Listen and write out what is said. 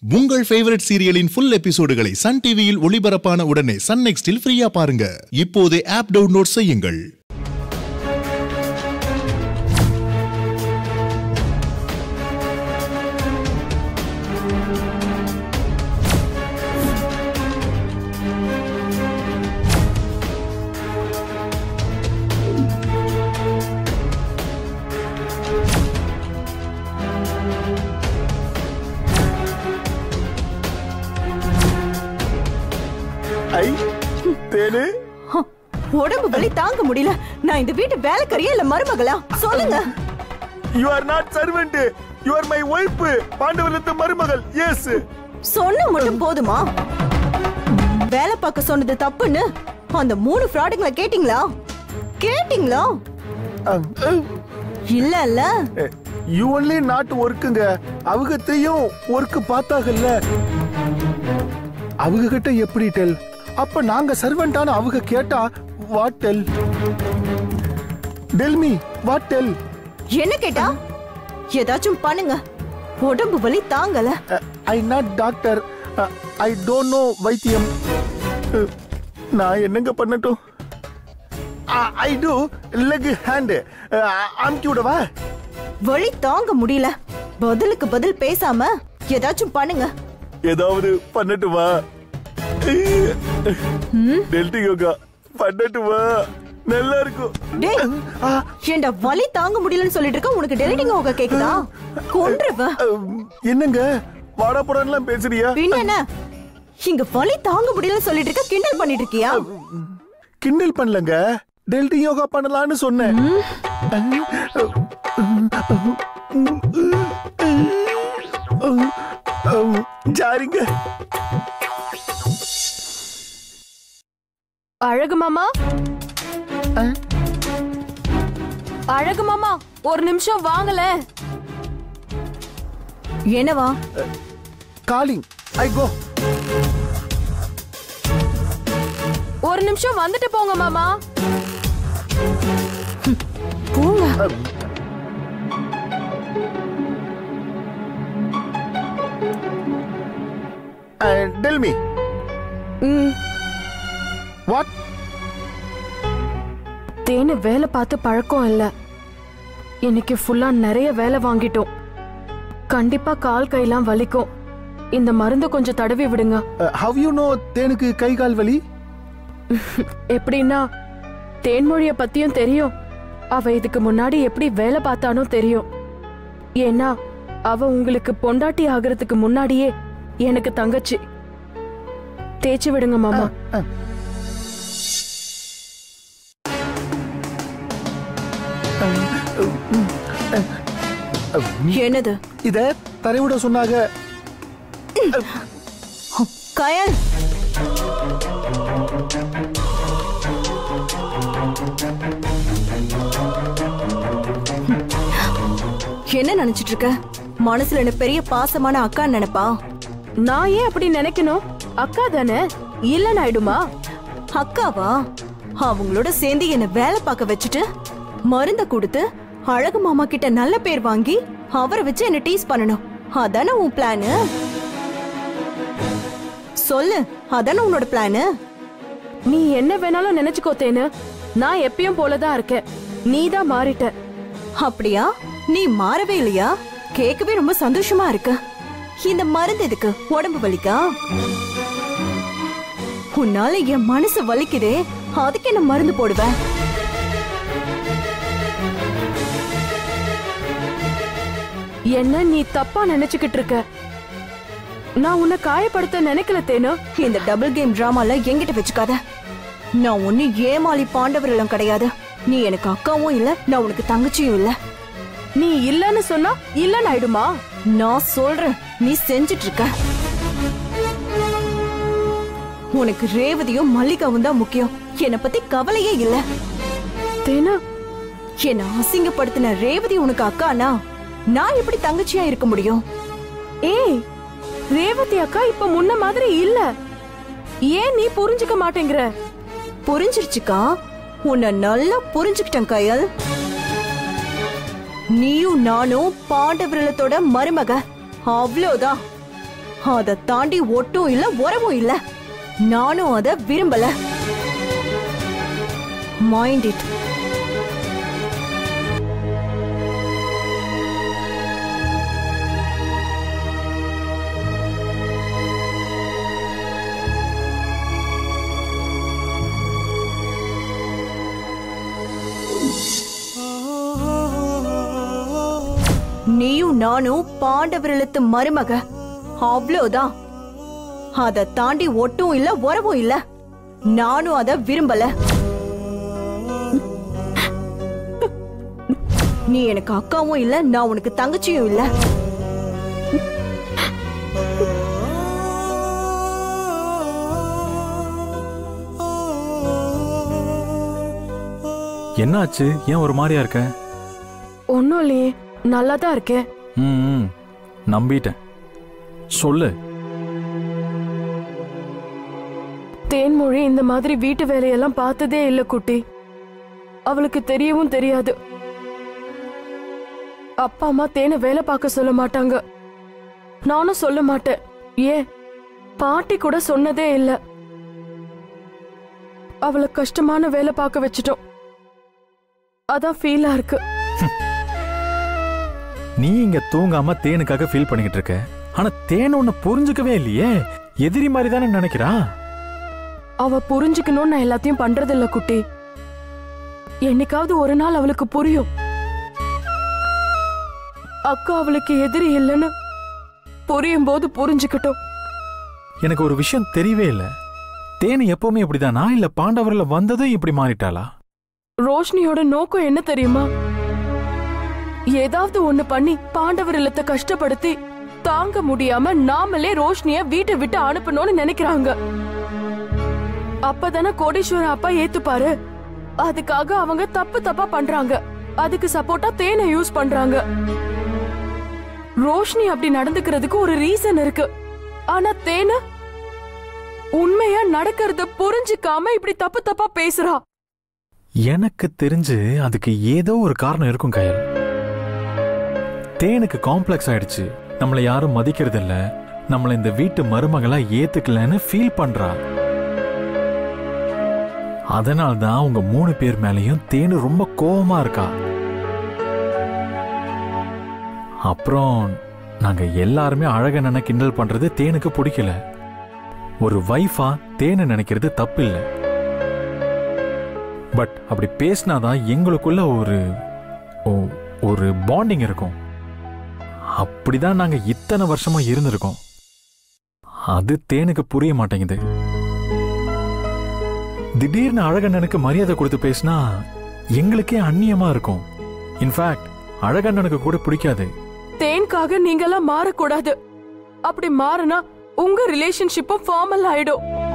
உங்கள் ஃபேவரட் சீரியலின் ஃபுல் எபிசோடுகளை சன் டிவியில் ஒளிபரப்பான உடனே சன் நெக்ஸ்டில் ஃப்ரீயா பாருங்க இப்போதே ஆப் டவுன்லோட் செய்யுங்கள் ஐ தேனு உடம்பு வலி தாங்க முடியல நான் இந்த வீட்டு வேலைக்காரியா இல்ல மருமகளா சொல்லுங்க you are not servant you are my wife பாண்டவரத்து மருமகள் எஸ் சொன்ன மட்டும் போதுமா வேலை பார்க்க சொன்னது தப்புன்னு அந்த மூணு ஃப்ராடுங்களை கேட்டிங்களா கேட்டிங்களா இல்ல இல்ல யூ ஒன்லி நாட் ஒர்க்குங்க அவகத்தையும் ஒர்க் பார்த்தாகல்ல அவங்க கிட்ட எப்படி டெல் அப்ப நாங்க சர்வெண்டான அவங்க கேட்டா what tell tell me what tell என்ன கேட்டா ஏதாச்சும் பண்ணுங்க உடம்பு வலி தாங்கல I not doctor I don't know வைத்தியம் Uh, நான் என்னங்க பண்ணட்டும் ஐ டூ லெக் ஹேண்ட் அமுக்கி விடவா வலி தாங்க முடியல பதிலுக்கு பதில் பேசாம ஏதாச்சும் பண்ணுங்க ஏதாவது பண்ணட்டுமா டெல்டி யோகா பண்ணட்டுமா நல்லா இருக்கும் டேய் ஆ, ஏண்டா வலி தாங்க முடியலன்னு சொல்லிட்டு இருக்க உனக்கு டெலிட்டிங் ஓக கேக்குதா கொன்றுவ அம், என்னங்க வாடா போடான்லாம் பேசுறியா பின்ன என்ன இங்க வலி தாங்க முடியலன்னு சொல்லிட்டு இருக்க கிண்டல் பண்ணிட்டு இருக்கியா கிண்டல் பண்ணலங்க டெல்டி யோகா பண்ணலாம்னு சொன்னேன் ஜாரிங்க அழகு மாமா அழகு மாமா ஒரு நிமிஷம் வாங்கல என்னவா காலிங் ஐ கோ ஒரு நிமிஷம் வந்துட்டு போங்க மாமா போங்க டெல் மீ ம், வாட் தேனு வேலை பார்த்து பழக்கம் இல்ல இன்னைக்கு ஃபுல்லா நிறைய வேலை வாங்கிட்டோம் கண்டிப்பா கால் கையெல்லாம் வலிக்கும் இந்த மருந்து கொஞ்சம் தடவி விடுங்க ஹவ் யூ நோ தேனுக்கு கை கால் வலி எப்படின்னா தேன்மொழிய பத்தியும் தெரியும் அவ இதுக்கு முன்னாடி எப்படி வேலை பார்த்தானோ தெரியும் ஏன்னா அவ உங்களுக்கு பொண்டாட்டி ஆகிறதுக்கு முன்னாடியே எனக்கு தங்கச்சி தேய்ச்சி விடுங்க மாமா என்னது இத தரைவிட சொன்னாங்க கயல் என்ன நினைச்சிட்டு இருக்க மனசுல என்ன பெரிய பாசமான அக்கா நினைப்பா நான் ஏன் அப்படி நினைக்கணும் அக்கா தானே இல்ல ஆயிடுமா அக்காவா அவங்களோட சேர்ந்து என்ன வேலை பார்க்க வச்சுட்டு மருந்த கொடுத்து அழகு மாமா கிட்ட நல்ல பேர் வாங்கி அவரை வச்சு என்ன டீஸ் பண்ணணும் அதானே உன் பிளானு சொல்லு அதானே உன்னோட பிளானு நீ என்ன வேணாலும் நினைச்சுக்கோ தேனு நான் எப்பயும் போலதான் இருக்கேன் நீ தான் மாறிட்ட அப்படியா நீ மாறவே இல்லையா கேட்கவே ரொம்ப சந்தோஷமா இருக்கு இந்த மருந்து எதுக்கு உடம்பு வலிக்கா உன்னால என் மனசு வலிக்குதே அதுக்கு என்ன மருந்து போடுவேன் என்ன நீ தப்பா நினைச்சுக்கிட்டு இருக்க நான் உன்னை காயப்படுத்த நினைக்கல தேனு இந்த டபுள் கேம் டிராமால என்கிட்ட வச்சுக்காத நான் ஒண்ணு ஏமாளி பாண்டவர்களும் கிடையாது நீ எனக்கு அக்காவும் இல்ல நான் உனக்கு தங்கச்சியும் இல்ல நீ இல்லன்னு சொன்னா இல்லன்னு ஆயிடுமா நான் சொல்றேன் நீ செஞ்சிட்டு இருக்க உனக்கு ரேவதியும் மல்லிகாவும் தான் முக்கியம் என்னை பத்தி கவலையே இல்ல தேனு என்ன அசிங்கப்படுத்தின ரேவதி உனக்கு அக்கானா நான் எப்படி தங்கச்சியா இருக்க முடியும் ஏய் ரேவதி அக்கா இப்ப முன்ன மாதிரி இல்ல ஏன் நீ புரிஞ்சுக்க மாட்டேங்கிற புரிஞ்சிருச்சுக்கா உன்னை நல்லா புரிஞ்சுக்கிட்டேன் கயல் நீயும் நானும் பாண்டவிரலத்தோட மருமக அவ்வளோதான் அத தாண்டி ஒட்டும் இல்ல உறவும் இல்ல நானும் அத விரும்பல மைண்ட் இட் நீயும் நானும் பாண்டவர்களுக்கு மருமக அவ்வளவுதான் அத தாண்டி ஒட்டும் இல்ல உறவும் இல்ல நானும் அத விரும்பல நீ எனக்கு அக்காவும் இல்ல நான் உனக்கு தங்கச்சியும் இல்ல என்னாச்சு ஏன் ஒரு மாதிரியா இருக்க ஒன்னும் இல்லையே நல்லா தான் இருக்கேன் ம் ம், நம்பிட்டேன் சொல்லு தேன்மொழி இந்த மாதிரி வீட்டு வேலையெல்லாம் பார்த்ததே இல்ல குட்டி அவளுக்கு தெரியவும் தெரியாது அப்பா அம்மா தேனை வேலை பார்க்க சொல்ல மாட்டாங்க நானும் சொல்ல மாட்டேன் ஏன் பாட்டி கூட சொன்னதே இல்ல அவளை கஷ்டமான வேலை பார்க்க வச்சுட்டோம் அதான் ஃபீலா இருக்கு நீ இங்க தூங்காம தேனுக்காக ஃபீல் பண்ணிக்கிட்டு இருக்க ஆனா தேன் உன்னை புரிஞ்சுக்கவே இல்லையே எதிரி மாதிரி தானே நினைக்கிறா அவ புரிஞ்சுக்கணும்னு நான் எல்லாத்தையும் பண்றதில்ல குட்டி என்னைக்காவது ஒரு நாள் அவளுக்கு புரியும் அக்கா அவளுக்கு எதிரி இல்லைன்னு புரியும் போது புரிஞ்சுக்கட்டும் எனக்கு ஒரு விஷயம் தெரியவே இல்ல தேனு எப்பவுமே இப்படிதானா இல்ல பாண்டவர்ல வந்ததும் இப்படி மாறிட்டாளா ரோஷினியோட நோக்கம் என்ன தெரியுமா ஏதாவது ஒண்ணு பண்ணி பாண்டவர் இல்லத்தை கஷ்டப்படுத்தி தாங்க முடியாம நாமளே ரோஷினிய வீட்டை விட்டு அனுப்பணும்னு நினைக்கிறாங்க அப்பதானே கோடீஸ்வரன் அப்பா ஏத்துப்பாரு அதுக்காக அவங்க தப்பு தப்பா பண்றாங்க அதுக்கு சப்போர்ட்டா தேனை யூஸ் பண்றாங்க ரோஷினி அப்படி நடந்துக்கிறதுக்கு ஒரு ரீசன் இருக்கு ஆனா தேனு உண்மையா நடக்கிறத புரிஞ்சுக்காம இப்படி தப்பு தப்பா பேசுறா எனக்கு தெரிஞ்சு அதுக்கு ஏதோ ஒரு காரணம் இருக்கும் கயல் தேனுக்கு காம்ப்ளெக்ஸ் ஆயிடுச்சு நம்மளை யாரும் மதிக்கிறது இல்ல நம்மள இந்த வீட்டு மருமகளா ஏத்துக்கலன்னு ஃபீல் பண்றா அதனால தான் உங்க மூணு பேர் மேலயும் தேனு ரொம்ப கோவமா இருக்கா அப்புறம் நாங்க எல்லாருமே அழக நினை கிண்டல் பண்றது தேனுக்கு பிடிக்கல ஒரு வைஃபா தேனை நினைக்கிறது தப்பு இல்லை பட் அப்படி பேசினாதான் எங்களுக்குள்ள ஒரு ஓ- ஒரு பாண்டிங் இருக்கும் அப்படிதான் நாங்க இத்தனை வருஷமா இருந்திருக்கோம் அது தேனுக்கு புரிய மாட்டேங்குது திடீர்னு அழகண்ணனுக்கு மரியாதை கொடுத்து பேசினா எங்களுக்கே அந்நியமா இருக்கும் இன்ஃபேக்ட் அழகண்ணனுக்கு கூட பிடிக்காது தேன்காக நீங்கெல்லாம் மாறக்கூடாது அப்படி மாறினா உங்க ரிலேஷன்ஷிப்பும் ஃபார்மல் ஆயிடும்